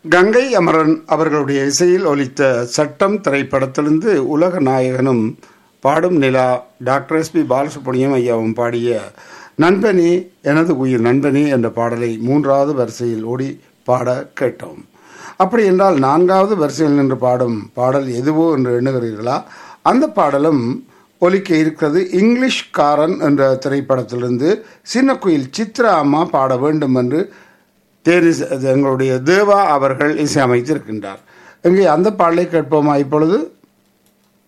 கங்கை அமரன் அவர்களுடைய இசையில் ஒலித்த சட்டம் திரைப்படத்திலிருந்து உலக நாயகனும் பாடும் நிலா டாக்டர் எஸ் பி பாலசுப்ரமணியம் ஐயாவும் பாடிய நண்பனே எனது உயிர் நண்பனே என்ற பாடலை மூன்றாவது வரிசையில் ஓடி பாட கேட்டோம் அப்படி என்றால் நான்காவது வரிசையில் நின்று பாடும் பாடல் எதுவோ என்று எண்ணுகிறீர்களா அந்த பாடலும் ஒலிக்க இருக்கிறது இங்கிலீஷ் காரன் என்ற திரைப்படத்திலிருந்து சின்ன குயில் சித்ரா அம்மா பாட வேண்டும் என்று தேனி எங்களுடைய தேவா அவர்கள் இசையமைத்திருக்கின்றார் இங்கே அந்த பாடலை கேட்போமா இப்பொழுது